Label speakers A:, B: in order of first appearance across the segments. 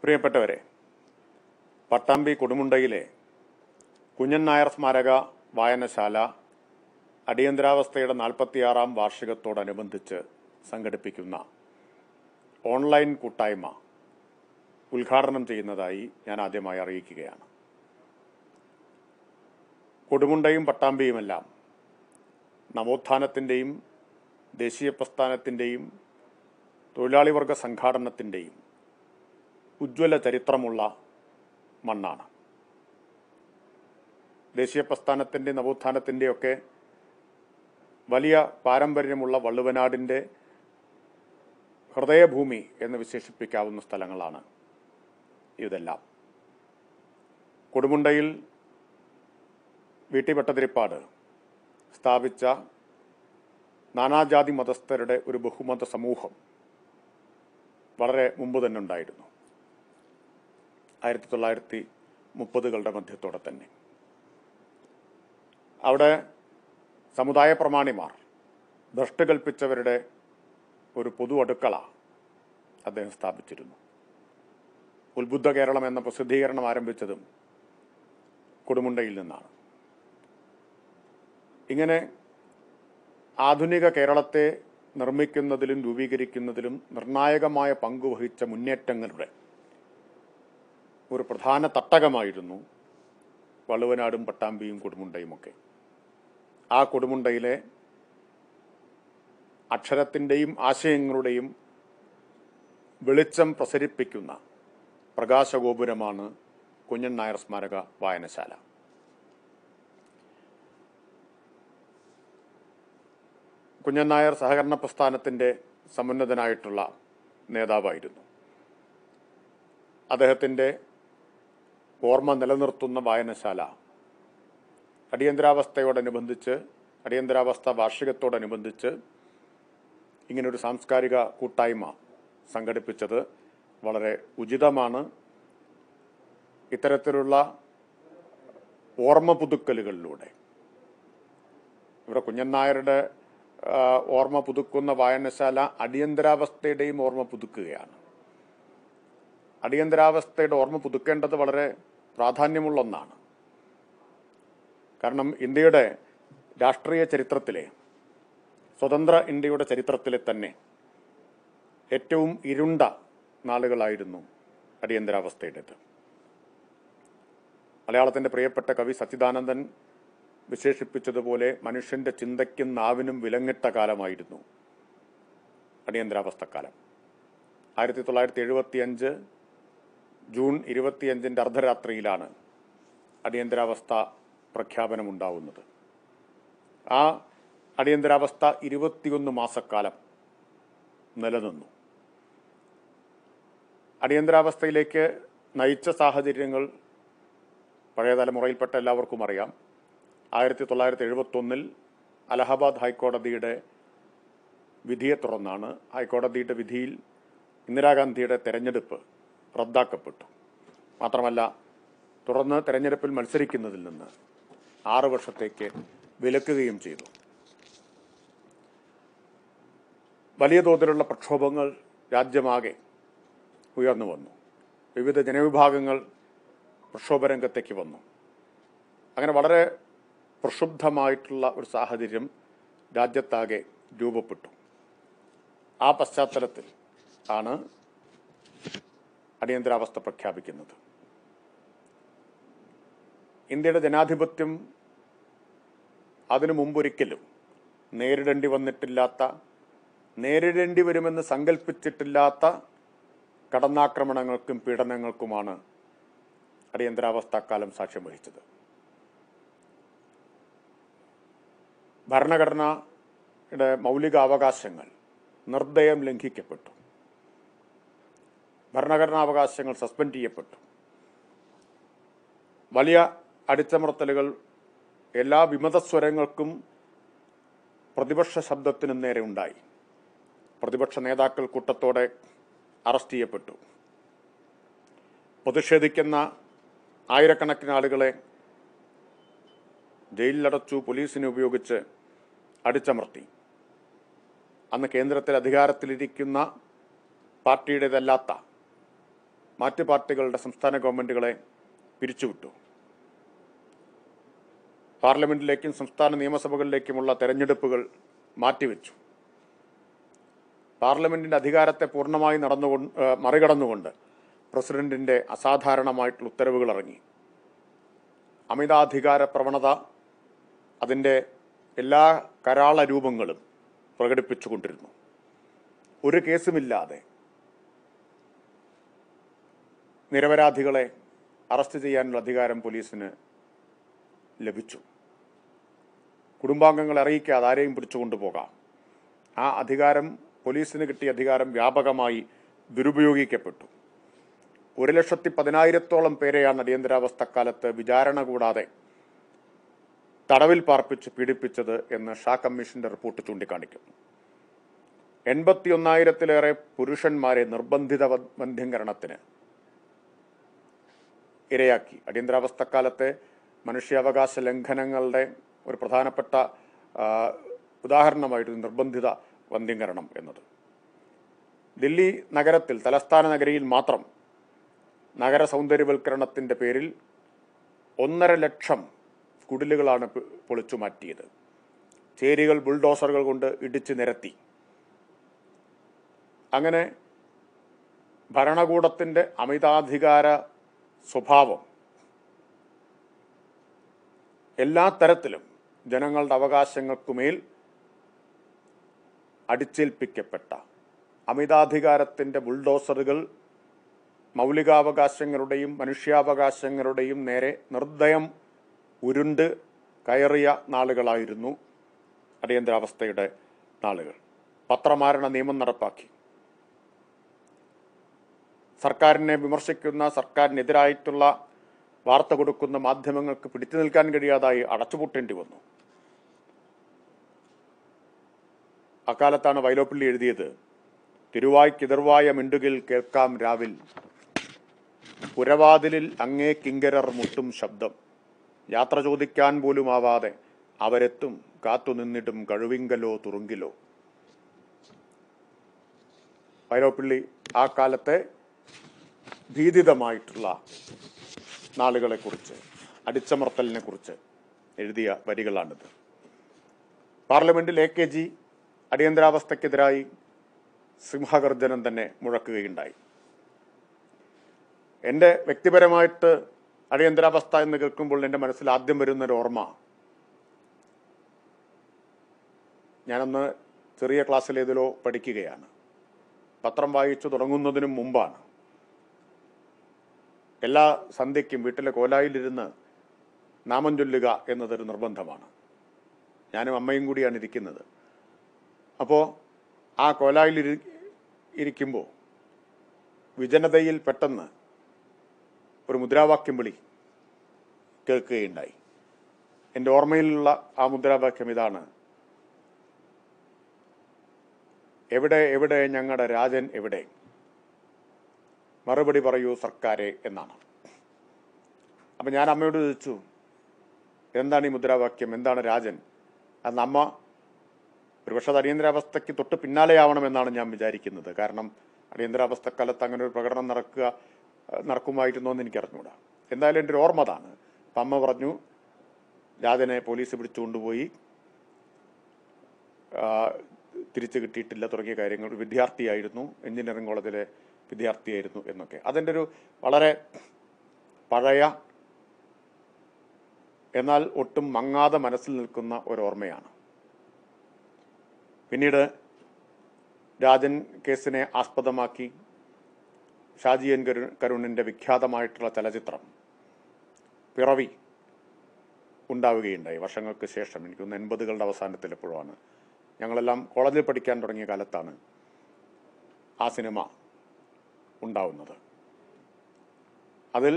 A: പ്രിയപ്പെട്ടവരെ പട്ടാമ്പി കൊടുമുണ്ടയിലെ കുഞ്ഞൻ നായർ സ്മാരക വായനശാല അടിയന്തരാവസ്ഥയുടെ നാൽപ്പത്തിയാറാം വാർഷികത്തോടനുബന്ധിച്ച് സംഘടിപ്പിക്കുന്ന ഓൺലൈൻ കൂട്ടായ്മ ഉദ്ഘാടനം ചെയ്യുന്നതായി ഞാൻ ആദ്യമായി അറിയിക്കുകയാണ് കൊടുമുണ്ടയും പട്ടാമ്പിയുമെല്ലാം നവോത്ഥാനത്തിൻ്റെയും ദേശീയ പ്രസ്ഥാനത്തിൻ്റെയും തൊഴിലാളി വർഗ സംഘാടനത്തിൻ്റെയും ഉജ്ജ്വല ചരിത്രമുള്ള മണ്ണാണ് ദേശീയ പ്രസ്ഥാനത്തിൻ്റെ നവോത്ഥാനത്തിൻ്റെയൊക്കെ വലിയ പാരമ്പര്യമുള്ള വള്ളുവനാടിൻ്റെ ഹൃദയഭൂമി എന്ന് വിശേഷിപ്പിക്കാവുന്ന സ്ഥലങ്ങളാണ് ഇതെല്ലാം കൊടുമുണ്ടയിൽ വീട്ടിവട്ടതിരിപ്പാട് സ്ഥാപിച്ച നാനാജാതി മതസ്ഥരുടെ ഒരു ബഹുമത സമൂഹം വളരെ മുമ്പ് തന്നെ ഉണ്ടായിരുന്നു ആയിരത്തി തൊള്ളായിരത്തി മുപ്പതുകളുടെ മധ്യത്തോടെ തന്നെ അവിടെ സമുദായ പ്രമാണിമാർ ഭ്രഷ്ട് കൽപ്പിച്ചവരുടെ ഒരു പൊതു അടുക്കള അദ്ദേഹം സ്ഥാപിച്ചിരുന്നു ഉത്ബുദ്ധ കേരളം എന്ന പ്രസിദ്ധീകരണം ആരംഭിച്ചതും കൊടുമുണ്ടയിൽ നിന്നാണ് ഇങ്ങനെ ആധുനിക കേരളത്തെ നിർമ്മിക്കുന്നതിലും രൂപീകരിക്കുന്നതിലും നിർണായകമായ പങ്കുവഹിച്ച മുന്നേറ്റങ്ങളുടെ ഒരു പ്രധാന തട്ടകമായിരുന്നു വള്ളുവനാടും പട്ടാമ്പിയും കൊടുമുണ്ടയുമൊക്കെ ആ കൊടുമുണ്ടയിലെ അക്ഷരത്തിൻ്റെയും ആശയങ്ങളുടെയും വെളിച്ചം പ്രസരിപ്പിക്കുന്ന പ്രകാശഗോപുരമാണ് കുഞ്ഞൻ നായർ സ്മാരക വായനശാല കുഞ്ഞൻ നായർ സഹകരണ പ്രസ്ഥാനത്തിൻ്റെ സമുന്നതനായിട്ടുള്ള നേതാവായിരുന്നു അദ്ദേഹത്തിൻ്റെ ഓർമ്മ നിലനിർത്തുന്ന വായനശാല അടിയന്തരാവസ്ഥയോടനുബന്ധിച്ച് അടിയന്തരാവസ്ഥ വാർഷികത്തോടനുബന്ധിച്ച് ഇങ്ങനൊരു സാംസ്കാരിക കൂട്ടായ്മ സംഘടിപ്പിച്ചത് വളരെ ഉചിതമാണ് ഇത്തരത്തിലുള്ള ഓർമ്മ പുതുക്കലുകളിലൂടെ ഇവിടെ കുഞ്ഞൻ നായരുടെ ആ, ഓർമ്മ പുതുക്കുന്ന വായനശാല അടിയന്തരാവസ്ഥയുടെയും ഓർമ്മ പുതുക്കുകയാണ് അടിയന്തരാവസ്ഥയുടെ ഓർമ്മ പുതുക്കേണ്ടത് വളരെ പ്രാധാന്യമുള്ള ഒന്നാണ് കാരണം ഇന്ത്യയുടെ രാഷ്ട്രീയ ചരിത്രത്തിലെ സ്വതന്ത്ര ഇന്ത്യയുടെ ചരിത്രത്തിലെ തന്നെ ഏറ്റവും ഇരുണ്ട നാളുകളായിരുന്നു അടിയന്തരാവസ്ഥയുടേത് മലയാളത്തിന്റെ പ്രിയപ്പെട്ട കവി സച്ചിദാനന്ദൻ വിശേഷിപ്പിച്ചതുപോലെ മനുഷ്യന്റെ ചിന്തയ്ക്കും നാവിനും വിലങ്ങിട്ട കാലമായിരുന്നു അടിയന്തരാവസ്ഥക്കാലം ആയിരത്തി തൊള്ളായിരത്തി എഴുപത്തി അഞ്ച് ജൂൺ ഇരുപത്തിയഞ്ചിൻ്റെ അർദ്ധരാത്രിയിലാണ് അടിയന്തരാവസ്ഥ പ്രഖ്യാപനമുണ്ടാവുന്നത് ആ അടിയന്തരാവസ്ഥ ഇരുപത്തിയൊന്ന് മാസക്കാലം നിലനിന്നു അടിയന്തരാവസ്ഥയിലേക്ക് നയിച്ച സാഹചര്യങ്ങൾ പഴയ തലമുറയിൽപ്പെട്ട എല്ലാവർക്കും അറിയാം ആയിരത്തി തൊള്ളായിരത്തി എഴുപത്തൊന്നിൽ അലഹബാദ് ഹൈക്കോടതിയുടെ വിധിയെ തുടർന്നാണ് ഹൈക്കോടതിയുടെ വിധിയിൽ ഇന്ദിരാഗാന്ധിയുടെ തെരഞ്ഞെടുപ്പ് റദ്ദാക്കപ്പെട്ടു മാത്രമല്ല തുടർന്ന് തെരഞ്ഞെടുപ്പിൽ മത്സരിക്കുന്നതിൽ നിന്ന് ആറ് വർഷത്തേക്ക് വിലക്കുകയും ചെയ്തു വലിയ തോതിലുള്ള പ്രക്ഷോഭങ്ങൾ രാജ്യമാകെ ഉയർന്നു വന്നു വിവിധ ജനവിഭാഗങ്ങൾ പ്രക്ഷോഭരംഗത്തേക്ക് വന്നു അങ്ങനെ വളരെ പ്രക്ഷുബ്ധമായിട്ടുള്ള ഒരു സാഹചര്യം രാജ്യത്താകെ രൂപപ്പെട്ടു ആ പശ്ചാത്തലത്തിൽ ആണ് അടിയന്തരാവസ്ഥ പ്രഖ്യാപിക്കുന്നത് ഇന്ത്യയുടെ ജനാധിപത്യം അതിനു മുമ്പൊരിക്കലും നേരിടേണ്ടി വന്നിട്ടില്ലാത്ത നേരിടേണ്ടി വരുമെന്ന് സങ്കല്പിച്ചിട്ടില്ലാത്ത കടന്നാക്രമണങ്ങൾക്കും പീഡനങ്ങൾക്കുമാണ് അടിയന്തരാവസ്ഥക്കാലം സാക്ഷ്യം വഹിച്ചത് ഭരണഘടനയുടെ മൗലിക അവകാശങ്ങൾ നിർദ്ദയം ലംഘിക്കപ്പെട്ടു ഭരണഘടനാവകാശങ്ങൾ സസ്പെൻഡ് ചെയ്യപ്പെട്ടു വലിയ അടിച്ചമർത്തലുകൾ എല്ലാ വിമതസ്വരങ്ങൾക്കും പ്രതിപക്ഷ ശബ്ദത്തിനും നേരെ ഉണ്ടായി പ്രതിപക്ഷ നേതാക്കൾ കൂട്ടത്തോടെ അറസ്റ്റ് ചെയ്യപ്പെട്ടു പ്രതിഷേധിക്കുന്ന ആയിരക്കണക്കിന് ആളുകളെ ജയിലിലടച്ചു പോലീസിനെ ഉപയോഗിച്ച് അടിച്ചമർത്തി അന്ന് കേന്ദ്രത്തിൽ അധികാരത്തിലിരിക്കുന്ന പാർട്ടിയുടേതല്ലാത്ത മാറ്റ് പാർട്ടികളുടെ സംസ്ഥാന ഗവൺമെൻറ്റുകളെ പിരിച്ചുവിട്ടു പാർലമെന്റിലേക്കും സംസ്ഥാന നിയമസഭകളിലേക്കുമുള്ള തെരഞ്ഞെടുപ്പുകൾ മാറ്റിവെച്ചു പാർലമെന്റിന്റെ അധികാരത്തെ പൂർണ്ണമായി നടന്നുകൊണ്ട് ഏഹ് മറികടന്നുകൊണ്ട് പ്രസിഡന്റിന്റെ അസാധാരണമായിട്ടുള്ള ഉത്തരവുകൾ ഇറങ്ങി അമിതാധികാര പ്രവണത അതിൻ്റെ എല്ലാ കരാള രൂപങ്ങളും പ്രകടിപ്പിച്ചുകൊണ്ടിരുന്നു ഒരു കേസുമില്ലാതെ നിരപരാധികളെ അറസ്റ്റ് ചെയ്യാനുള്ള അധികാരം പോലീസിന് ലഭിച്ചു കുടുംബാംഗങ്ങളെ അറിയിക്കാതെ ആരെയും പിടിച്ചു കൊണ്ടുപോകാം ആ അധികാരം പോലീസിന് കിട്ടിയ അധികാരം വ്യാപകമായി ദുരുപയോഗിക്കപ്പെട്ടു ഒരു ലക്ഷത്തി പതിനായിരത്തോളം പേരെയാണ് അടിയന്തരാവസ്ഥക്കാലത്ത് വിചാരണ കൂടാതെ തടവിൽ പാർപ്പിച്ച് പീഡിപ്പിച്ചത് എന്ന് ഷാ കമ്മീഷന്റെ റിപ്പോർട്ട് ചൂണ്ടിക്കാണിക്കുന്നു എൺപത്തി ഒന്നായിരത്തിലേറെ പുരുഷന്മാരെ നിർബന്ധിത വ- വന്ധ്യംകരണത്തിന് ഇരയാക്കി അടിയന്തരാവസ്ഥക്കാലത്തെ മനുഷ്യാവകാശ ലംഘനങ്ങളുടെ ഒരു പ്രധാനപ്പെട്ട ആ, ഉദാഹരണമായിരുന്നു നിർബന്ധിത വന്ധ്യംകരണം എന്നത് ദില്ലി നഗരത്തിൽ തലസ്ഥാന നഗരിയിൽ മാത്രം നഗര സൗന്ദര്യവൽക്കരണത്തിന്റെ പേരിൽ ഒന്നര ലക്ഷം കുടിലുകളാണ് പ് പൊളിച്ചു മാറ്റിയത് ചേരികൾ ബുൾഡോസറുകൾ കൊണ്ട് ഇടിച്ചു നിരത്തി അങ്ങനെ ഭരണകൂടത്തിന്റെ അമിതാധികാര സ്വഭാവം എല്ലാ തരത്തിലും ജനങ്ങളുടെ അവകാശങ്ങൾക്കുമേൽ അടിച്ചേൽപ്പിക്കപ്പെട്ട അമിതാധികാരത്തിന്റെ ബുൾഡോസറുകൾ മൗലികാവകാശങ്ങളുടെയും മനുഷ്യാവകാശങ്ങളുടെയും നേരെ നിർദ്ദയം ഉരുണ്ട് കയറിയ നാളുകളായിരുന്നു അടിയന്തരാവസ്ഥയുടെ നാളുകൾ പത്രമാരണ നിയമം നടപ്പാക്കി സർക്കാരിനെ വിമർശിക്കുന്ന സർക്കാരിനെതിരായിട്ടുള്ള വാർത്ത കൊടുക്കുന്ന മാധ്യമങ്ങൾക്ക് പിടിച്ചു നിൽക്കാൻ കഴിയാതായി അടച്ചുപൂട്ടേണ്ടി വന്നു അക്കാലത്താണ് വൈലോപ്പിള്ളി എഴുതിയത് തിരുവായ്ക്കിതിർവായ മിണ്ടുകിൽ കേൾക്കാം രാവിൽ പുരവാതിലിൽ അങ്ങേ കിങ്കരർ മുട്ടും ശബ്ദം യാത്ര ചോദിക്കാൻ പോലുമാവാതെ അവരെത്തും കാത്തുനിന്നിട്ടും കഴുവിങ്കലോ തുറുങ്കിലോ വൈലോപ്പിള്ളി ആ കാലത്തെ ഭീതിതമായിട്ടുള്ള നാളുകളെക്കുറിച്ച് അടിച്ചമർത്തലിനെ കുറിച്ച് എഴുതിയ വരികളാണിത് പാർലമെന്റിൽ എ കെ ജി അടിയന്തരാവസ്ഥക്കെതിരായി സിംഹഗർജനം തന്നെ മുഴക്കുകയുണ്ടായി എൻ്റെ വ്യക്തിപരമായിട്ട് അടിയന്തരാവസ്ഥ എന്ന് കേൾക്കുമ്പോൾ എൻ്റെ മനസ്സിൽ ആദ്യം വരുന്നൊരു ഓർമ്മ ഞാനന്ന് ചെറിയ ക്ലാസ്സിൽ ഏതിലോ പഠിക്കുകയാണ് പത്രം വായിച്ചു തുടങ്ങുന്നതിനും മുമ്പാണ് എല്ലാ സന്ധ്യയ്ക്കും വീട്ടിലെ കോലായിലിരുന്ന് നാമം ചൊല്ലുക എന്നതൊരു നിർബന്ധമാണ് ഞാനും അമ്മയും കൂടിയാണ് ഇരിക്കുന്നത് അപ്പോൾ ആ കോലായിൽ ഇരി ഇരിക്കുമ്പോൾ വിജനതയിൽ പെട്ടെന്ന് ഒരു മുദ്രാവാക്യം വിളി കേൾക്കുകയുണ്ടായി എൻ്റെ ഓർമ്മയിലുള്ള ആ മുദ്രാവാക്യം ഇതാണ് എവിടെ എവിടെ ഞങ്ങളുടെ രാജൻ എവിടെ മറുപടി പറയൂ സർക്കാരെ എന്നാണ് അപ്പം ഞാൻ അമ്മയോട് ചോദിച്ചു എന്താണ് ഈ മുദ്രാവാക്യം എന്താണ് രാജൻ അന്ന് അമ്മ ഒരുപക്ഷെ അത് അടിയന്തരാവസ്ഥയ്ക്ക് തൊട്ട് പിന്നാലെയാവണമെന്നാണ് ഞാൻ വിചാരിക്കുന്നത് കാരണം അടിയന്തരാവസ്ഥക്കാലത്ത് അങ്ങനെ ഒരു പ്രകടനം നടക്കുക ഏഹ്, നടക്കുമായിരുന്നോ എന്ന് എനിക്ക് അറിഞ്ഞൂടാ എന്തായാലും എൻ്റെ ഒരു ഓർമ്മ അതാണ് അപ്പം അമ്മ പറഞ്ഞു രാജനെ പോലീസ് പിടിച്ചുകൊണ്ടുപോയി ആ, തിരിച്ചു കിട്ടിയിട്ടില്ല തുടങ്ങിയ കാര്യങ്ങൾ ഒരു വിദ്യാർത്ഥിയായിരുന്നു എഞ്ചിനീയറിംഗ് കോളേജിലെ വിദ്യാർത്ഥിയായിരുന്നു എന്നൊക്കെ അതിൻ്റെ ഒരു വളരെ പഴയ എന്നാൽ ഒട്ടും മങ്ങാതെ മനസ്സിൽ നിൽക്കുന്ന ഒരു ഓർമ്മയാണ് പിന്നീട് രാജൻ കേസിനെ ആസ്പദമാക്കി ഷാജി എൻ കരു കരുണിൻ്റെ വിഖ്യാതമായിട്ടുള്ള ചലച്ചിത്രം പിറവി ഉണ്ടാവുകയുണ്ടായി വർഷങ്ങൾക്ക് ശേഷം എനിക്കൊന്ന് എൺപതുകളുടെ അവസാനത്തിൽ എപ്പോഴാണ് ഞങ്ങളെല്ലാം കോളേജിൽ പഠിക്കാൻ തുടങ്ങിയ കാലത്താണ് ആ സിനിമ ഉണ്ടാവുന്നത് അതിൽ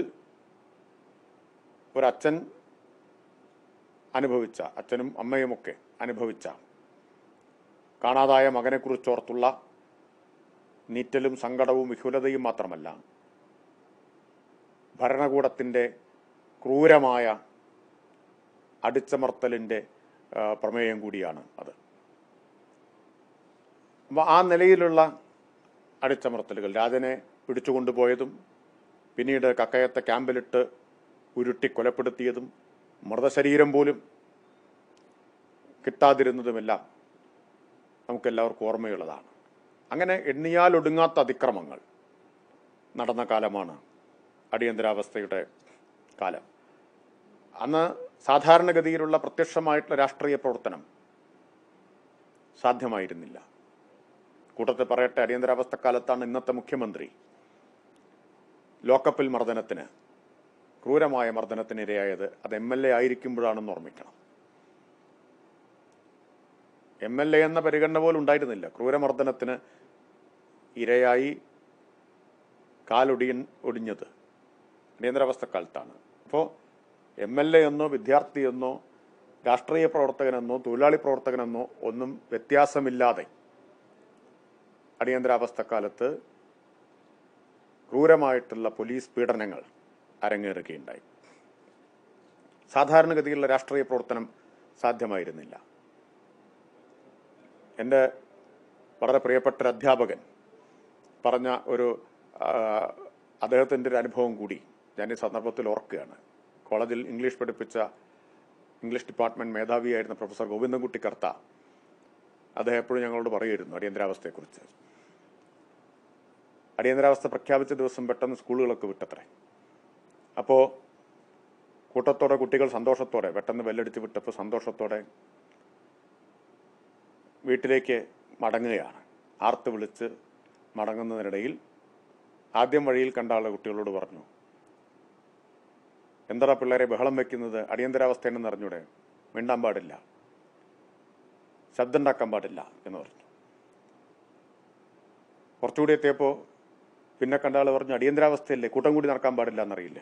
A: ഒരച്ഛൻ അനുഭവിച്ച അച്ഛനും അമ്മയുമൊക്കെ അനുഭവിച്ച കാണാതായ മകനെക്കുറിച്ചോർത്തുള്ള നീറ്റലും സങ്കടവും വിഹുലതയും മാത്രമല്ല ഭരണകൂടത്തിൻ്റെ ക്രൂരമായ അടിച്ചമർത്തലിൻ്റെ ആ, പ്രമേയം കൂടിയാണ് അത് അപ്പോൾ ആ നിലയിലുള്ള അടിച്ചമർത്തലുകൾ രാജനെ പിടിച്ചുകൊണ്ടുപോയതും പിന്നീട് കക്കയത്തെ ക്യാമ്പിലിട്ട് ഉരുട്ടി കൊലപ്പെടുത്തിയതും മൃതശരീരം പോലും കിട്ടാതിരുന്നതുമെല്ലാം നമുക്കെല്ലാവർക്കും ഓർമ്മയുള്ളതാണ് അങ്ങനെ എണ്ണിയാൽ ഒടുങ്ങാത്ത അതിക്രമങ്ങൾ നടന്ന കാലമാണ് അടിയന്തരാവസ്ഥയുടെ കാലം അന്ന് സാധാരണഗതിയിലുള്ള പ്രത്യക്ഷമായിട്ടുള്ള രാഷ്ട്രീയ പ്രവർത്തനം സാധ്യമായിരുന്നില്ല കൂട്ടത്തിൽ പറയട്ടെ അടിയന്തരാവസ്ഥ കാലത്താണ് ഇന്നത്തെ മുഖ്യമന്ത്രി ലോക്കപ്പിൽ മർദ്ദനത്തിന് ക്രൂരമായ മർദ്ദനത്തിന് ഇരയായത് അത് എം എൽ എ ആയിരിക്കുമ്പോഴാണെന്ന് ഓർമ്മിക്കണം എം എൽ എ എന്ന പരിഗണന പോലും ഉണ്ടായിരുന്നില്ല ക്രൂരമർദ്ദനത്തിന് ഇരയായി കാലൊടിയൻ ഒടിഞ്ഞത് അടിയന്തരാവസ്ഥ കാലത്താണ് അപ്പോൾ എം എൽ എ എന്നോ വിദ്യാർത്ഥി എന്നോ രാഷ്ട്രീയ പ്രവർത്തകനെന്നോ തൊഴിലാളി പ്രവർത്തകനെന്നോ ഒന്നും വ്യത്യാസമില്ലാതെ അടിയന്തരാവസ്ഥ കാലത്ത് ക്രൂരമായിട്ടുള്ള പോലീസ് പീഡനങ്ങൾ അരങ്ങേറുകയുണ്ടായി സാധാരണഗതിയിലുള്ള രാഷ്ട്രീയ പ്രവർത്തനം സാധ്യമായിരുന്നില്ല എൻ്റെ വളരെ പ്രിയപ്പെട്ട ഒരു അധ്യാപകൻ പറഞ്ഞ ഒരു ആ, അദ്ദേഹത്തിൻ്റെ ഒരു അനുഭവം കൂടി ഞാൻ ഈ സന്ദർഭത്തിൽ ഓർക്കുകയാണ് കോളേജിൽ ഇംഗ്ലീഷ് പഠിപ്പിച്ച ഇംഗ്ലീഷ് ഡിപ്പാർട്ട്മെന്റ് മേധാവിയായിരുന്ന പ്രൊഫസർ ഗോവിന്ദൻകുട്ടി കർത്ത അദ്ദേഹം എപ്പോഴും ഞങ്ങളോട് പറയുമായിരുന്നു അടിയന്തരാവസ്ഥയെക്കുറിച്ച് അടിയന്തരാവസ്ഥ പ്രഖ്യാപിച്ച ദിവസം പെട്ടെന്ന് സ്കൂളുകളൊക്കെ വിട്ടത്രേ അപ്പോൾ കൂട്ടത്തോടെ കുട്ടികൾ സന്തോഷത്തോടെ പെട്ടെന്ന് ബെല്ലടിച്ച് വിട്ടപ്പോൾ സന്തോഷത്തോടെ വീട്ടിലേക്ക് മടങ്ങുകയാണ് ആർത്ത് വിളിച്ച് മടങ്ങുന്നതിനിടയിൽ ആദ്യം വഴിയിൽ കണ്ട ആളെ കുട്ടികളോട് പറഞ്ഞു എന്താ പിള്ളേരെ ബഹളം വെക്കുന്നത് അടിയന്തരാവസ്ഥയെന്ന് അറിഞ്ഞൂടെ മിണ്ടാൻ പാടില്ല ശബ്ദം ഉണ്ടാക്കാൻ പാടില്ല എന്ന് പറഞ്ഞു കുറച്ചുകൂടി എത്തിയപ്പോൾ പിന്നെ കണ്ട ആൾ പറഞ്ഞു അടിയന്തരാവസ്ഥയല്ലേ കൂട്ടം കൂടി നടക്കാൻ പാടില്ല എന്നറിയില്ലേ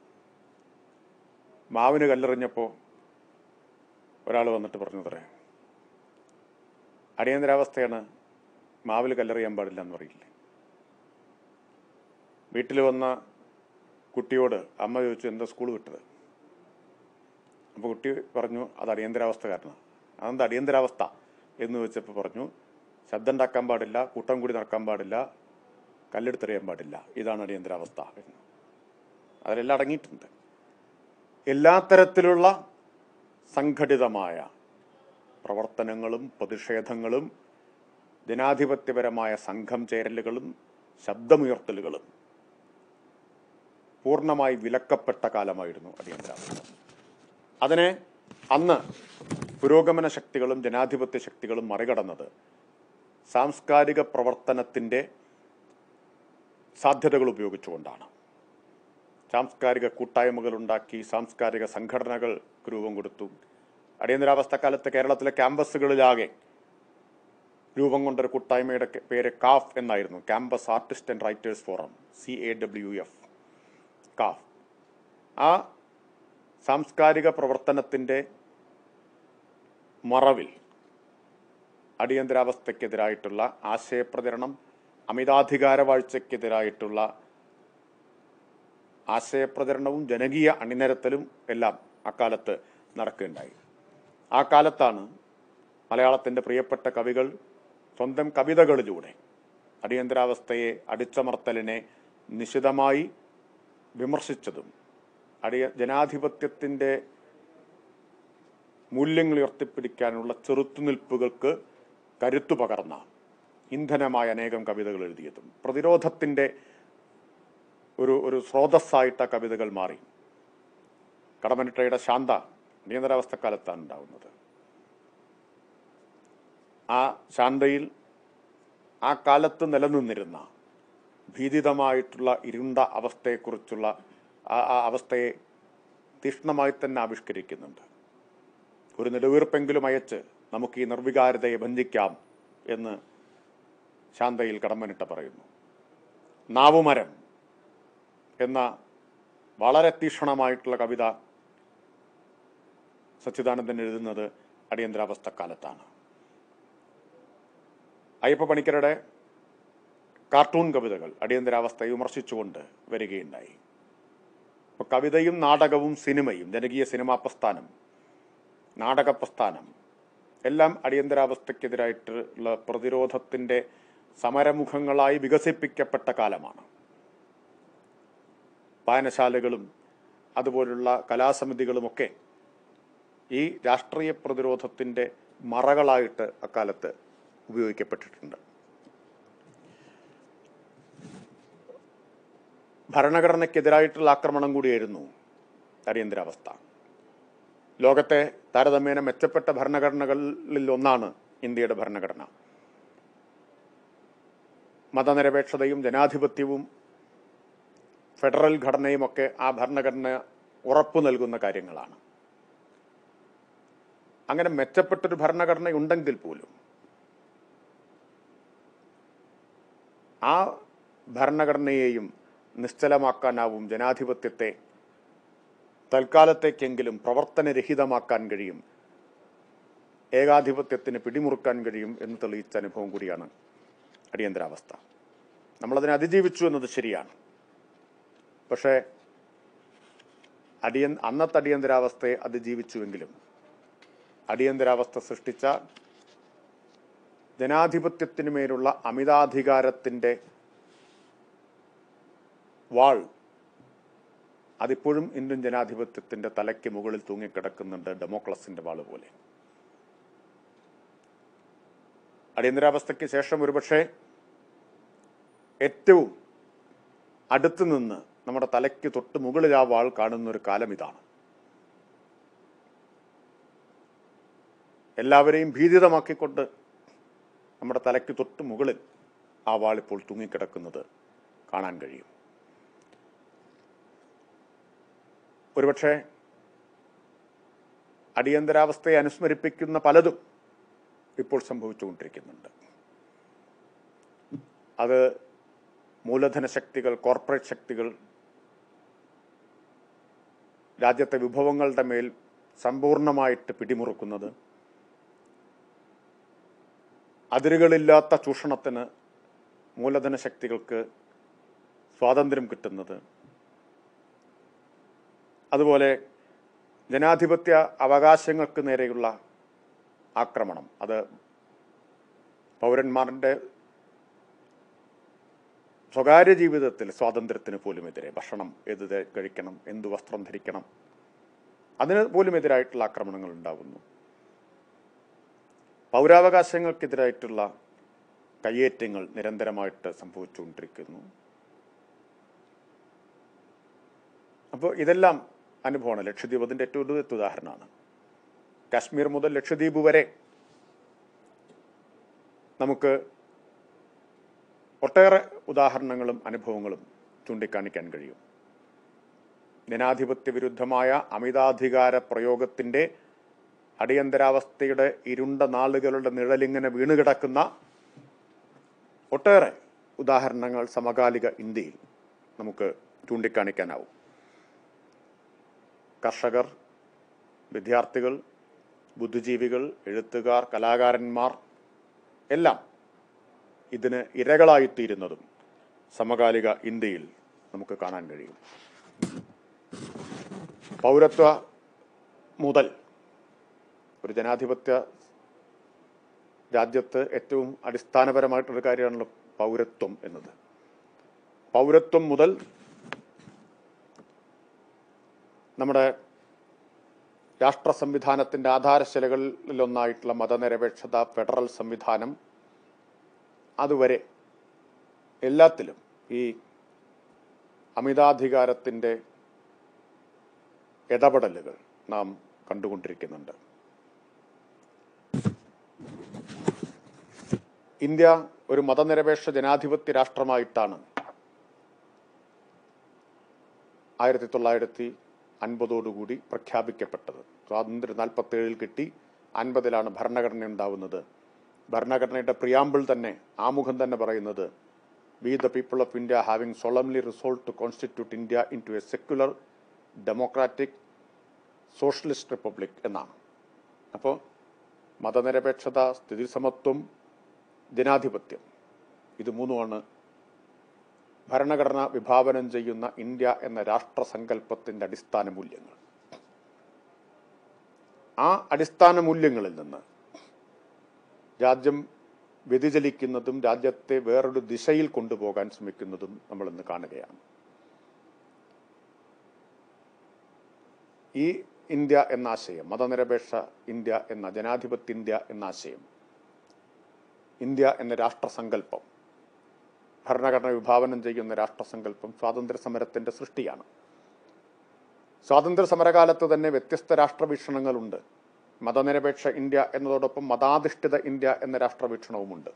A: മാവിന് കല്ലെറിഞ്ഞപ്പോൾ ഒരാൾ വന്നിട്ട് പറഞ്ഞു തരേ അടിയന്തരാവസ്ഥയാണ് മാവിൽ കല്ലെറിയാൻ പാടില്ല എന്ന് പറയില്ലേ വീട്ടിൽ വന്ന കുട്ടിയോട് അമ്മ ചോദിച്ചു എന്താ സ്കൂൾ വിട്ടത് അപ്പോൾ കുട്ടി പറഞ്ഞു അത് അടിയന്തരാവസ്ഥ കാരണം അതെന്താ അടിയന്തരാവസ്ഥ എന്ന് ചോദിച്ചപ്പോൾ പറഞ്ഞു ശബ്ദം ഉണ്ടാക്കാൻ പാടില്ല കൂട്ടം കൂടി നടക്കാൻ പാടില്ല കല്ലെടുത്തെറിയാൻ പാടില്ല ഇതാണ് അടിയന്തരാവസ്ഥ എന്ന് അതിലെല്ലാം അടങ്ങിയിട്ടുണ്ട് എല്ലാ തരത്തിലുള്ള സംഘടിതമായ പ്രവർത്തനങ്ങളും പ്രതിഷേധങ്ങളും ജനാധിപത്യപരമായ സംഘം ചേരലുകളും ശബ്ദമുയർത്തലുകളും പൂർണ്ണമായി വിലക്കപ്പെട്ട കാലമായിരുന്നു അടിയന്തരാവസ്ഥ അതിനെ അന്ന് പുരോഗമന ശക്തികളും ജനാധിപത്യ ശക്തികളും മറികടന്നത് സാംസ്കാരിക പ്രവർത്തനത്തിൻ്റെ സാധ്യതകൾ ഉപയോഗിച്ചുകൊണ്ടാണ് സാംസ്കാരിക കൂട്ടായ്മകൾ ഉണ്ടാക്കി സാംസ്കാരിക സംഘടനകൾ രൂപം കൊടുത്തു അടിയന്തരാവസ്ഥ കാലത്ത് കേരളത്തിലെ ക്യാമ്പസുകളിലാകെ രൂപം കൊണ്ടൊരു കൂട്ടായ്മയുടെ ക- പേര് കാഫ് എന്നായിരുന്നു campus artist and writers forum C A W F CAF ആ സാംസ്കാരിക പ്രവർത്തനത്തിൻ്റെ മറവിൽ അടിയന്തരാവസ്ഥയ്ക്കെതിരായിട്ടുള്ള ആശയപ്രചരണം അമിതാധികാര വാഴ്ചയ്ക്കെതിരായിട്ടുള്ള ആശയപ്രചരണവും ജനകീയ അണിനിരത്തലും എല്ലാം അക്കാലത്ത് നടക്കുകയുണ്ടായി ആ കാലത്താണ് മലയാളത്തിൻ്റെ പ്രിയപ്പെട്ട കവികൾ സ്വന്തം കവിതകളിലൂടെ അടിയന്തരാവസ്ഥയെ അടിച്ചമർത്തലിനെ നിശിതമായി വിമർശിച്ചതും അടിയ ജനാധിപത്യത്തിൻ്റെ മൂല്യങ്ങൾ ഉയർത്തിപ്പിടിക്കാനുള്ള ചെറുത്തുനിൽപ്പുകൾക്ക് കരുത്തു പകർന്ന ഇന്ധനമായ അനേകം കവിതകൾ എഴുതിയതും പ്രതിരോധത്തിൻ്റെ ഒരു ഒരു സ്രോതസ്സായിട്ട് ആ കവിതകൾ മാറി കടമനിട്ടയുടെ ശാന്ത നിയന്ത്രാവസ്ഥക്കാലത്താണ് ഉണ്ടാവുന്നത് ആ ശാന്തയിൽ ആ കാലത്ത് നിലനിന്നിരുന്ന ഭീതിതമായിട്ടുള്ള ഇരുണ്ട അവസ്ഥയെക്കുറിച്ചുള്ള ആ ആ അവസ്ഥയെ തീക്ഷ്ണമായി തന്നെ ആവിഷ്കരിക്കുന്നുണ്ട് ഒരു നെടുവീർപ്പെങ്കിലും അയച്ച് നമുക്ക് ഈ നിർവികാരതയെ ബന്ധിക്കാം എന്ന് ശാന്തയിൽ കടമ്പനിട്ട പറയുന്നു നാവുമരം എന്ന വളരെ തീക്ഷണമായിട്ടുള്ള കവിത സച്ചിദാനന്ദൻ എഴുതുന്നത് അടിയന്തരാവസ്ഥ കാലത്താണ് അയ്യപ്പ പണിക്കരുടെ കാർട്ടൂൺ കവിതകൾ അടിയന്തരാവസ്ഥയെ വിമർശിച്ചുകൊണ്ട് വരികയുണ്ടായി അപ്പോൾ കവിതയും നാടകവും സിനിമയും ജനകീയ സിനിമാ പ്രസ്ഥാനം നാടക പ്രസ്ഥാനം എല്ലാം അടിയന്തരാവസ്ഥയ്ക്കെതിരായിട്ടുള്ള പ്രതിരോധത്തിൻ്റെ സമരമുഖങ്ങളായി വികസിപ്പിക്കപ്പെട്ട കാലമാണ് വായനശാലകളും അതുപോലുള്ള കലാസമിതികളുമൊക്കെ ഈ രാഷ്ട്രീയ പ്രതിരോധത്തിൻ്റെ മറകളായിട്ട് അക്കാലത്ത് ഉപയോഗിക്കപ്പെട്ടിട്ടുണ്ട് ഭരണഘടനയ്ക്കെതിരായിട്ടുള്ള ആക്രമണം കൂടിയായിരുന്നു അടിയന്തരാവസ്ഥ ലോകത്തെ താരതമ്യേന മെച്ചപ്പെട്ട ഭരണഘടനകളിൽ ഒന്നാണ് ഇന്ത്യയുടെ ഭരണഘടന മതനിരപേക്ഷതയും ജനാധിപത്യവും ഫെഡറൽ ഘടനയുമൊക്കെ ആ ഭരണഘടന ഉറപ്പു നൽകുന്ന കാര്യങ്ങളാണ് അങ്ങനെ മെച്ചപ്പെട്ടൊരു ഭരണഘടന ഉണ്ടെങ്കിൽ പോലും ആ ഭരണഘടനയെയും നിശ്ചലമാക്കാനാവും ജനാധിപത്യത്തെ തൽക്കാലത്തേക്കെങ്കിലും പ്രവർത്തനരഹിതമാക്കാൻ കഴിയും ഏകാധിപത്യത്തിന് പിടിമുറുക്കാൻ കഴിയും എന്ന് തെളിയിച്ച അനുഭവം കൂടിയാണ് അടിയന്തരാവസ്ഥ നമ്മളതിനെ അതിജീവിച്ചു എന്നത് ശരിയാണ് പക്ഷേ അടിയ അന്നത്തെ അടിയന്തരാവസ്ഥയെ അതിജീവിച്ചുവെങ്കിലും അടിയന്തരാവസ്ഥ സൃഷ്ടിച്ച ജനാധിപത്യത്തിനു മേലുള്ള അമിതാധികാരത്തിൻ്റെ വാൾ അതിപ്പോഴും ഇന്ത്യൻ ജനാധിപത്യത്തിന്റെ തലയ്ക്ക് മുകളിൽ തൂങ്ങിക്കിടക്കുന്നുണ്ട് ഡെമോക്രസിന്റെ വാള് പോലെ അടിയന്തരാവസ്ഥയ്ക്ക് ശേഷം ഒരുപക്ഷെ ഏറ്റവും അടുത്തു നിന്ന് നമ്മുടെ തലയ്ക്ക് തൊട്ട് മുകളിൽ ആ വാൾ കാണുന്ന ഒരു കാലം ഇതാണ് എല്ലാവരെയും ഭീതിതമാക്കിക്കൊണ്ട് നമ്മുടെ തലയ്ക്ക് തൊട്ട് മുകളിൽ ആ വാൾ ഇപ്പോൾ തൂങ്ങിക്കിടക്കുന്നത് കാണാൻ കഴിയും ഒരുപക്ഷെ അടിയന്തരാവസ്ഥയെ അനുസ്മരിപ്പിക്കുന്ന പലതും ഇപ്പോൾ സംഭവിച്ചുകൊണ്ടിരിക്കുന്നുണ്ട് അത് മൂലധന ശക്തികൾ കോർപ്പറേറ്റ് ശക്തികൾ രാജ്യത്തെ വിഭവങ്ങളുടെ മേൽ സമ്പൂർണമായിട്ട് പിടിമുറുക്കുന്നത് അതിരുകളില്ലാത്ത ചൂഷണത്തിന് മൂലധന ശക്തികൾക്ക് സ്വാതന്ത്ര്യം കിട്ടുന്നത് അതുപോലെ ജനാധിപത്യ അവകാശങ്ങൾക്ക് നേരെയുള്ള ആക്രമണം അത് പൗരന്മാരുടെ സ്വകാര്യ ജീവിതത്തിൽ സ്വാതന്ത്ര്യത്തിന് പോലും എതിരെ ഭക്ഷണം ഏത് ധ- കഴിക്കണം എന്ത് വസ്ത്രം ധരിക്കണം അതിന് പോലും എതിരായിട്ടുള്ള ആക്രമണങ്ങൾ ഉണ്ടാകുന്നു പൗരാവകാശങ്ങൾക്കെതിരായിട്ടുള്ള കയ്യേറ്റങ്ങൾ നിരന്തരമായിട്ട് സംഭവിച്ചുകൊണ്ടിരിക്കുന്നു അപ്പോൾ ഇതെല്ലാം അനുഭവമാണ് ലക്ഷദ്വീപ് അതിൻ്റെ ഏറ്റവും ഒടുവിലത്തെ ഉദാഹരണമാണ് കാശ്മീർ മുതൽ ലക്ഷദ്വീപ് വരെ നമുക്ക് ഒട്ടേറെ ഉദാഹരണങ്ങളും അനുഭവങ്ങളും ചൂണ്ടിക്കാണിക്കാൻ കഴിയും ജനാധിപത്യ വിരുദ്ധമായ അമിതാധികാര പ്രയോഗത്തിൻ്റെ അടിയന്തരാവസ്ഥയുടെ ഇരുണ്ട നാളുകളുടെ നിഴലിങ്ങനെ വീണുകിടക്കുന്ന ഒട്ടേറെ ഉദാഹരണങ്ങൾ സമകാലിക ഇന്ത്യയിൽ നമുക്ക് ചൂണ്ടിക്കാണിക്കാനാവും കർഷകർ വിദ്യാർത്ഥികൾ ബുദ്ധിജീവികൾ എഴുത്തുകാർ കലാകാരന്മാർ എല്ലാം ഇതിന് ഇരകളായിത്തീരുന്നതും സമകാലിക ഇന്ത്യയിൽ നമുക്ക് കാണാൻ കഴിയും പൗരത്വ മുതൽ ഒരു ജനാധിപത്യ രാജ്യത്ത് ഏറ്റവും അടിസ്ഥാനപരമായിട്ടൊരു കാര്യമാണല്ലോ പൗരത്വം എന്നത് പൗരത്വം മുതൽ നമ്മുടെ രാഷ്ട്ര സംവിധാനത്തിൻ്റെ ആധാരശിലകളിലൊന്നായിട്ടുള്ള മതനിരപേക്ഷത ഫെഡറൽ സംവിധാനം അതുവരെ എല്ലാത്തിലും ഈ അമിതാധികാരത്തിൻ്റെ ഇടപെടലുകൾ നാം കണ്ടുകൊണ്ടിരിക്കുന്നുണ്ട് ഇന്ത്യ ഒരു മതനിരപേക്ഷ ജനാധിപത്യ രാഷ്ട്രമായിട്ടാണ് ആയിരത്തി തൊള്ളായിരത്തി അൻപതോടുകൂടി പ്രഖ്യാപിക്കപ്പെട്ടത് സ്വാതന്ത്ര്യം നാൽപ്പത്തേഴിൽ കിട്ടി അൻപതിലാണ് ഭരണഘടന ഉണ്ടാവുന്നത് ഭരണഘടനയുടെ പ്രിയാമ്പിൾ തന്നെ ആമുഖം തന്നെ പറയുന്നത് we the people of India having solemnly resolve to constitute India into a secular democratic socialist republic എന്നാണ് അപ്പോൾ മതനിരപേക്ഷത സ്ഥിതിസമത്വം ജനാധിപത്യം ഇത് മൂന്നുമാണ് ഭരണഘടന വിഭാവനം ചെയ്യുന്ന ഇന്ത്യ എന്ന രാഷ്ട്രസങ്കല്പത്തിൻ്റെ അടിസ്ഥാന മൂല്യങ്ങൾ ആ അടിസ്ഥാന മൂല്യങ്ങളിൽ നിന്ന് രാജ്യം വ്യതിചലിക്കുന്നതും രാജ്യത്തെ വേറൊരു ദിശയിൽ കൊണ്ടുപോകാൻ ശ്രമിക്കുന്നതും നമ്മൾ ഇന്ന് കാണുകയാണ് ഈ ഇന്ത്യ എന്ന ആശയം മതനിരപേക്ഷ ഇന്ത്യ എന്ന ജനാധിപത്യ ഇന്ത്യ എന്ന ആശയം ഇന്ത്യ എന്ന രാഷ്ട്രസങ്കല്പം ഭരണഘടന വിഭാവനം ചെയ്യുന്ന രാഷ്ട്രസങ്കല്പം സ്വാതന്ത്ര്യ സമരത്തിന്റെ സൃഷ്ടിയാണ് സ്വാതന്ത്ര്യ സമരകാലത്ത് തന്നെ വ്യത്യസ്ത രാഷ്ട്രവീക്ഷണങ്ങളുണ്ട് മതനിരപേക്ഷ ഇന്ത്യ എന്നതോടൊപ്പം മതാധിഷ്ഠിത ഇന്ത്യ എന്ന രാഷ്ട്രവീക്ഷണവുമുണ്ട്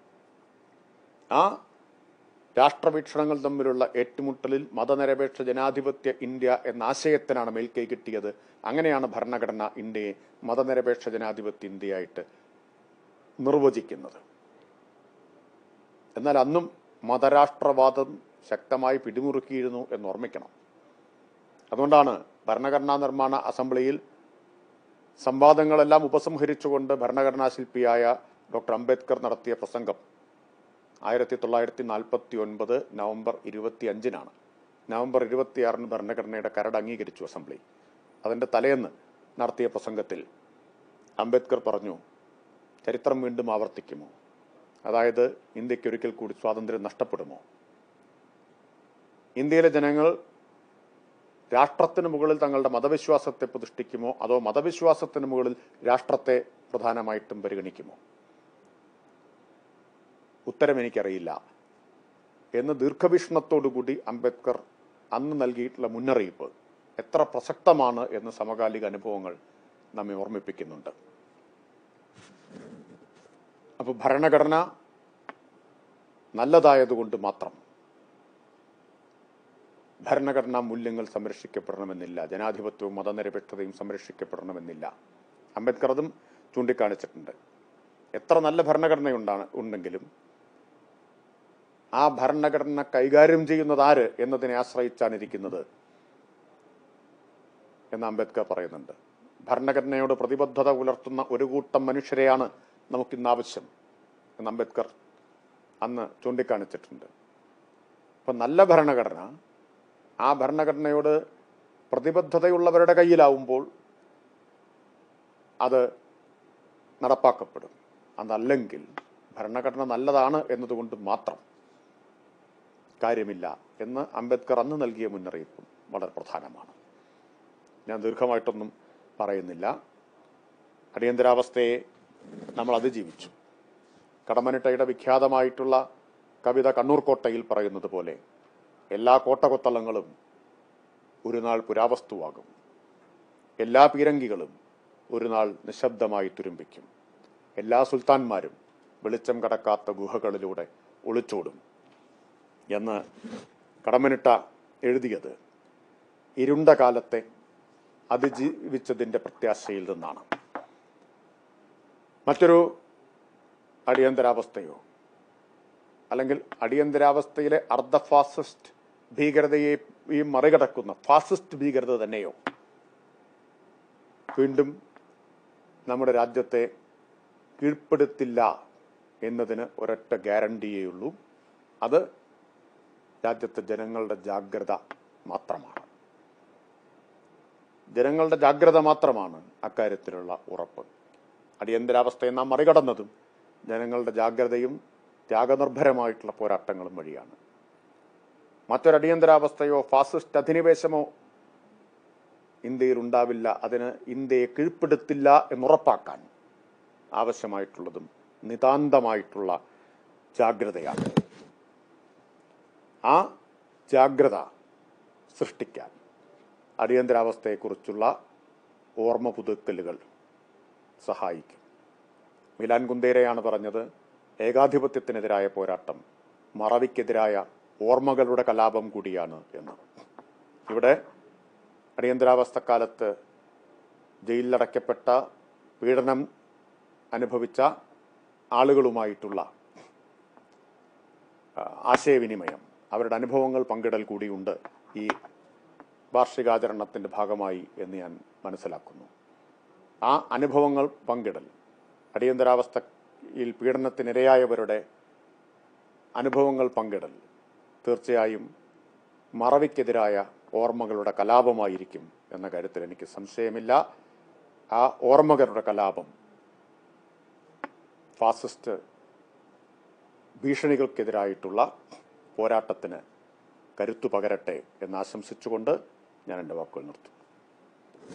A: ആ രാഷ്ട്രവീക്ഷണങ്ങൾ തമ്മിലുള്ള ഏറ്റുമുട്ടലിൽ മതനിരപേക്ഷ ജനാധിപത്യ ഇന്ത്യ എന്ന ആശയത്തിനാണ് മേൽക്കൈ കിട്ടിയത് അങ്ങനെയാണ് ഭരണഘടന ഇന്ത്യയെ മതനിരപേക്ഷ ജനാധിപത്യ ഇന്ത്യയായിട്ട് നിർവചിക്കുന്നത് എന്നാൽ അന്നും മതരാഷ്ട്രവാദം ശക്തമായി പിടിമുറുക്കിയിരുന്നു എന്ന് ഓർമ്മിക്കണം അതുകൊണ്ടാണ് ഭരണഘടനാ നിർമ്മാണ അസംബ്ലിയിൽ സംവാദങ്ങളെല്ലാം ഉപസംഹരിച്ചുകൊണ്ട് ഭരണഘടനാ ശില്പിയായ ഡോക്ടർ അംബേദ്കർ നടത്തിയ പ്രസംഗം ആയിരത്തി തൊള്ളായിരത്തി നാൽപ്പത്തി ഒൻപത് നവംബർ ഇരുപത്തി അഞ്ചിനാണ് നവംബർ ഇരുപത്തിയാറിന് ഭരണഘടനയുടെ കരട് അംഗീകരിച്ചു അസംബ്ലി അതിൻ്റെ തലേന്ന് നടത്തിയ പ്രസംഗത്തിൽ അംബേദ്കർ പറഞ്ഞു ചരിത്രം വീണ്ടും ആവർത്തിക്കുമോ അതായത് ഇന്ത്യക്ക് ഒരിക്കൽ കൂടി സ്വാതന്ത്ര്യം നഷ്ടപ്പെടുമോ ഇന്ത്യയിലെ ജനങ്ങൾ രാഷ്ട്രത്തിന് മുകളിൽ തങ്ങളുടെ മതവിശ്വാസത്തെ പ്രതിഷ്ഠിക്കുമോ അതോ മതവിശ്വാസത്തിന് മുകളിൽ രാഷ്ട്രത്തെ പ്രധാനമായിട്ടും പരിഗണിക്കുമോ ഉത്തരം എനിക്കറിയില്ല എന്ന് ദീർഘവീക്ഷണത്തോടുകൂടി അംബേദ്കർ അന്ന് നൽകിയിട്ടുള്ള മുന്നറിയിപ്പ് എത്ര പ്രസക്തമാണ് എന്ന് സമകാലിക അനുഭവങ്ങൾ നമ്മെ ഓർമ്മിപ്പിക്കുന്നുണ്ട് അപ്പോൾ ഭരണഘടന നല്ലതായതുകൊണ്ട് മാത്രം ഭരണഘടനാ മൂല്യങ്ങൾ സംരക്ഷിക്കപ്പെടണമെന്നില്ല ജനാധിപത്യവും മതനിരപേക്ഷതയും സംരക്ഷിക്കപ്പെടണമെന്നില്ല അംബേദ്കർ അതും ചൂണ്ടിക്കാണിച്ചിട്ടുണ്ട് എത്ര നല്ല ഭരണഘടനയുണ്ടാണ് ഉണ്ടെങ്കിലും ആ ഭരണഘടന കൈകാര്യം ചെയ്യുന്നത് ആര് എന്നതിനെ ആശ്രയിച്ചാണ് ഇരിക്കുന്നത് എന്ന് അംബേദ്കർ പറയുന്നുണ്ട് ഭരണഘടനയോട് പ്രതിബദ്ധത പുലർത്തുന്ന ഒരു കൂട്ടം മനുഷ്യരെയാണ് നമുക്കിന്ന് ആവശ്യം എന്ന് അംബേദ്കർ അന്ന് ചൂണ്ടിക്കാണിച്ചിട്ടുണ്ട് അപ്പം നല്ല ഭരണഘടന ആ ഭരണഘടനയോട് പ്രതിബദ്ധതയുള്ളവരുടെ കയ്യിലാവുമ്പോൾ അത് നടപ്പാക്കപ്പെടും അതല്ലെങ്കിൽ ഭരണഘടന നല്ലതാണ് എന്നതുകൊണ്ട് മാത്രം കാര്യമില്ല എന്ന് അംബേദ്കർ അന്ന് നൽകിയ മുന്നറിയിപ്പും വളരെ പ്രധാനമാണ് ഞാൻ ദീർഘമായിട്ടൊന്നും പറയുന്നില്ല അടിയന്തരാവസ്ഥയെ നമ്മൾ അതിജീവിച്ചു കടമനിട്ടയുടെ വിഖ്യാതമായിട്ടുള്ള കവിത കണ്ണൂർ കോട്ടയിൽ പറയുന്നത് പോലെ എല്ലാ കോട്ടകൊത്തളങ്ങളും ഒരു നാൾ പുരാവസ്തുവാകും എല്ലാ പീരങ്കികളും ഒരു നാൾ നിശബ്ദമായി തുരുമ്പിക്കും എല്ലാ സുൽത്താൻമാരും വെളിച്ചം കടക്കാത്ത ഗുഹകളിലൂടെ ഒളിച്ചോടും എന്ന് കടമനിട്ട എഴുതിയത് ഇരുണ്ട കാലത്തെ അതിജീവിച്ചതിൻ്റെ പ്രത്യാശയിൽ നിന്നാണ് മറ്റൊരു അടിയന്തരാവസ്ഥയോ അല്ലെങ്കിൽ അടിയന്തരാവസ്ഥയിലെ അർദ്ധ ഫാസിസ്റ്റ് ഭീകരതയെയും മറികടക്കുന്ന ഫാസിസ്റ്റ് ഭീകരത തന്നെയോ വീണ്ടും നമ്മുടെ രാജ്യത്തെ കീഴ്പ്പെടുത്തില്ല എന്നതിന് ഒരൊറ്റ ഗ്യാരണ്ടിയേ ഉള്ളൂ അത് രാജ്യത്തെ ജനങ്ങളുടെ ജാഗ്രത മാത്രമാണ് ജനങ്ങളുടെ ജാഗ്രത മാത്രമാണ് അക്കാര്യത്തിലുള്ള ഉറപ്പ് അടിയന്തരാവസ്ഥയെ നാം മറികടന്നതും ജനങ്ങളുടെ ജാഗ്രതയും ത്യാഗനിർഭരമായിട്ടുള്ള പോരാട്ടങ്ങളും വഴിയാണ് മറ്റൊരു അടിയന്തരാവസ്ഥയോ ഫാസിസ്റ്റ് അധിനിവേശമോ ഇന്ത്യയിൽ ഉണ്ടാവില്ല അതിന് ഇന്ത്യയെ കീഴ്പ്പെടുത്തില്ല എന്നുറപ്പാക്കാൻ ആവശ്യമായിട്ടുള്ളതും നിതാന്തമായിട്ടുള്ള ജാഗ്രതയാണ് ആ ജാഗ്രത സൃഷ്ടിക്കാൻ അടിയന്തരാവസ്ഥയെക്കുറിച്ചുള്ള ഓർമ്മ പുതുക്കലുകൾ സഹായിക്കും മിലാൻ കുന്തേരയാണ് പറഞ്ഞത് ഏകാധിപത്യത്തിനെതിരായ പോരാട്ടം മറവിക്കെതിരായ ഓർമ്മകളുടെ കലാപം കൂടിയാണ് എന്ന് ഇവിടെ അടിയന്തരാവസ്ഥക്കാലത്ത് ജയിലിലടയ്ക്കപ്പെട്ട പീഡനം അനുഭവിച്ച ആളുകളുമായിട്ടുള്ള ആ, ആശയവിനിമയം അവരുടെ അനുഭവങ്ങൾ പങ്കിടൽ കൂടിയുണ്ട് ഈ വാർഷികാചരണത്തിൻ്റെ ഭാഗമായി എന്ന് ഞാൻ മനസ്സിലാക്കുന്നു ആ അനുഭവങ്ങൾ പങ്കിടൽ അടിയന്തരാവസ്ഥയിൽ പീഡനത്തിനിരയായവരുടെ അനുഭവങ്ങൾ പങ്കിടൽ തീർച്ചയായും മറവിക്കെതിരായ ഓർമ്മകളുടെ കലാപമായിരിക്കും എന്ന കാര്യത്തിൽ എനിക്ക് സംശയമില്ല ആ ഓർമ്മകളുടെ കലാപം ഫാസിസ്റ്റ് ഭീഷണികൾക്കെതിരായിട്ടുള്ള പോരാട്ടത്തിന് കരുത്തു പകരട്ടെ എന്ന് ആശംസിച്ചുകൊണ്ട് ഞാൻ എൻ്റെ വാക്കുകൾ നിർത്തും